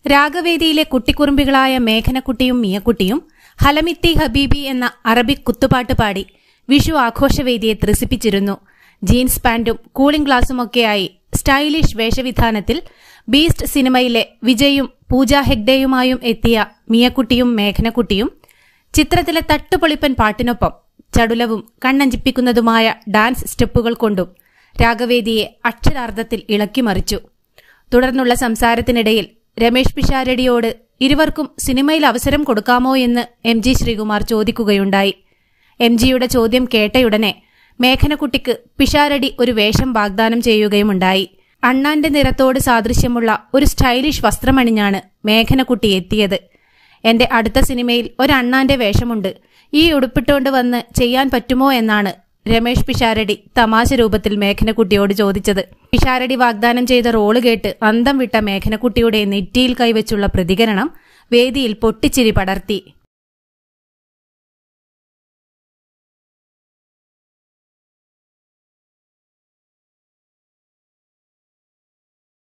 രാഗവേദിയിലെ കുട്ടിക്കുറുമ്പികളായ മേഘനക്കുട്ടിയും മിയക്കുട്ടിയും ഹലമിത്തി ഹബീബി എന്ന അറബിക് കുത്തുപാട്ട് പാടി വിഷു ആഘോഷവേദിയെ ത്രസിപ്പിച്ചിരുന്നു ജീൻസ് പാന്റും കൂളിംഗ് ഗ്ലാസുമൊക്കെയായി സ്റ്റൈലിഷ് വേഷവിധാനത്തിൽ ബീസ്റ്റ് സിനിമയിലെ വിജയും പൂജ ഹെഗ്ഡെയുമായും എത്തിയ മിയക്കുട്ടിയും മേഘനക്കുട്ടിയും ചിത്രത്തിലെ തട്ടുപൊളിപ്പൻ പാട്ടിനൊപ്പം ചടുലവും കണ്ണഞ്ചിപ്പിക്കുന്നതുമായ ഡാൻസ് സ്റ്റെപ്പുകൾ കൊണ്ടും രാഗവേദിയെ അക്ഷരാർത്ഥത്തിൽ ഇളക്കിമറിച്ചു തുടർന്നുള്ള സംസാരത്തിനിടയിൽ രമേഷ് പിഷാരടിയോട് ഇരുവർക്കും സിനിമയിൽ അവസരം കൊടുക്കാമോ എന്ന് എം ജി ശ്രീകുമാർ ചോദിക്കുകയുണ്ടായി എം ജിയുടെ ചോദ്യം കേട്ടയുടനെ മേഘനക്കുട്ടിക്ക് പിഷാരടി ഒരു വേഷം വാഗ്ദാനം ചെയ്യുകയുമുണ്ടായി അണ്ണാന്റെ നിറത്തോട് സാദൃശ്യമുള്ള ഒരു സ്റ്റൈലിഷ് വസ്ത്രമണിഞ്ഞാണ് മേഘനക്കുട്ടി എത്തിയത് എന്റെ അടുത്ത സിനിമയിൽ ഒരണ്ണാന്റെ വേഷമുണ്ട് ഈ ഉടുപ്പിട്ടുകൊണ്ട് വന്ന് ചെയ്യാൻ പറ്റുമോ എന്നാണ് രമേഷ് പിഷാരടി തമാശ രൂപത്തിൽ മേഘനക്കുട്ടിയോട് ചോദിച്ചത് പിഷാരടി വാഗ്ദാനം ചെയ്ത റോള് കേട്ട് അന്തം വിട്ട മേഘനക്കുട്ടിയുടെ നെറ്റിയിൽ കൈവച്ചുള്ള പ്രതികരണം വേദിയിൽ പൊട്ടിച്ചിരി പടർത്തി